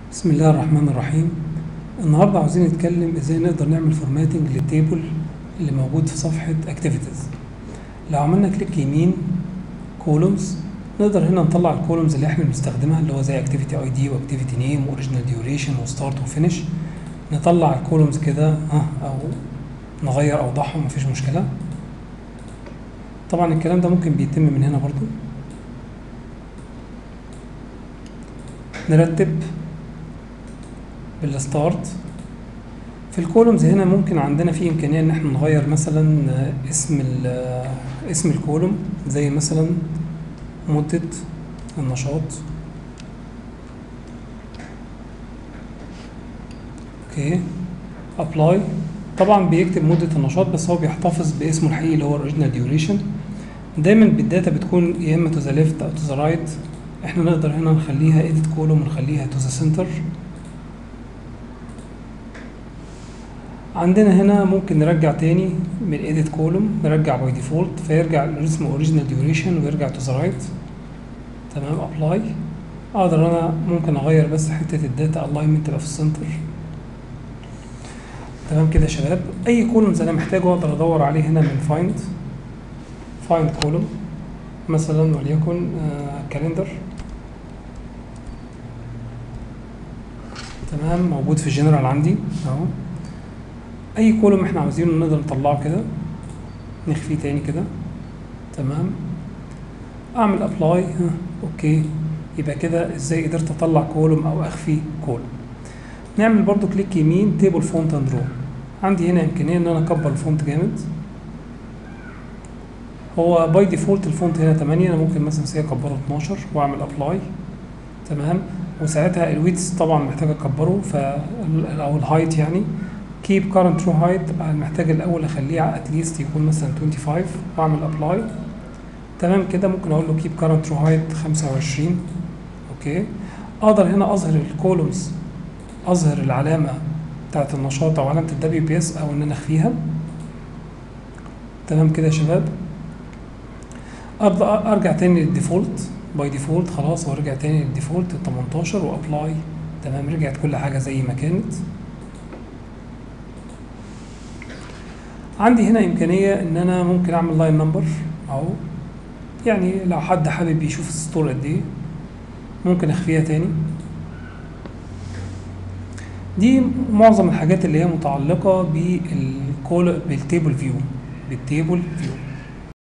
بسم الله الرحمن الرحيم النهارده عاوزين نتكلم ازاي نقدر نعمل فورماتنج للتيبل اللي موجود في صفحة اكتيفيتيز لو عملنا كليك يمين كولومز نقدر هنا نطلع الكولومز اللي احنا بنستخدمها اللي هو زي اكتيفيتي اي دي واكتيفيتي نيم واوريجينال ديوريشن وستارت وفينش نطلع الكولومز كده ها او نغير اوضاعهم مفيش مشكلة طبعا الكلام ده ممكن بيتم من هنا برضو نرتب بالستارت في الكولومز هنا ممكن عندنا في امكانيه ان احنا نغير مثلا اسم اسم الكولوم زي مثلا مده النشاط اوكي ابلاي طبعا بيكتب مده النشاط بس هو بيحتفظ باسمه الحقيقي اللي هو اوريجينال ديوريشن دايما بالداتا بتكون يا اما تو ذا ليفت او تو ذا رايت احنا نقدر هنا نخليها edit كولوم ونخليها تو ذا سنتر عندنا هنا ممكن نرجع تاني من edit كولوم نرجع باي ديفولت فيرجع الاسم اوريجينال ديوريشن ويرجع تو ذا رايت تمام ابلاي اقدر انا ممكن اغير بس حته الداتا الاينمنت تبقى في السنتر تمام كده يا شباب اي كولومز انا محتاجه اقدر ادور عليه هنا من فايند فايند كولوم مثلا وليكن كالندر تمام موجود في الجنرال عندي اهو اي كولوم احنا عاوزينه نقدر نطلعه كده نخفيه تاني كده تمام اعمل ابلاي اوكي يبقى كده ازاي قدرت اطلع كولوم او اخفي كولوم نعمل برضو كليك يمين تيبل فونت اند رو عندي هنا امكانيه ان انا اكبر الفونت جامد هو باي ديفولت الفونت هنا 8 انا ممكن مثلا سي اكبره 12 واعمل ابلاي تمام وساعتها الويتس طبعا محتاج اكبره ف او الهايت يعني كيب كارنت ترو هايت محتاج الاول اخليه اتليست يكون مثلا 25 واعمل ابلاي تمام كده ممكن اقول له كيب كارنت ترو هايت 25 اوكي اقدر هنا اظهر الكولومز اظهر العلامه بتاعت النشاط او علامه الدبليو بي اس او ان انا اخفيها تمام كده يا شباب ابدا ارجع تاني للديفولت باي ديفولت خلاص هو رجع تاني للديفولت 18 وابلاي تمام رجعت كل حاجه زي ما كانت عندي هنا امكانيه ان انا ممكن اعمل لاين نمبر اهو يعني لو حد حابب يشوف السطور قد ايه ممكن اخفيها تاني دي معظم الحاجات اللي هي متعلقه بالكول بالتيبل فيو بالتيبل فيو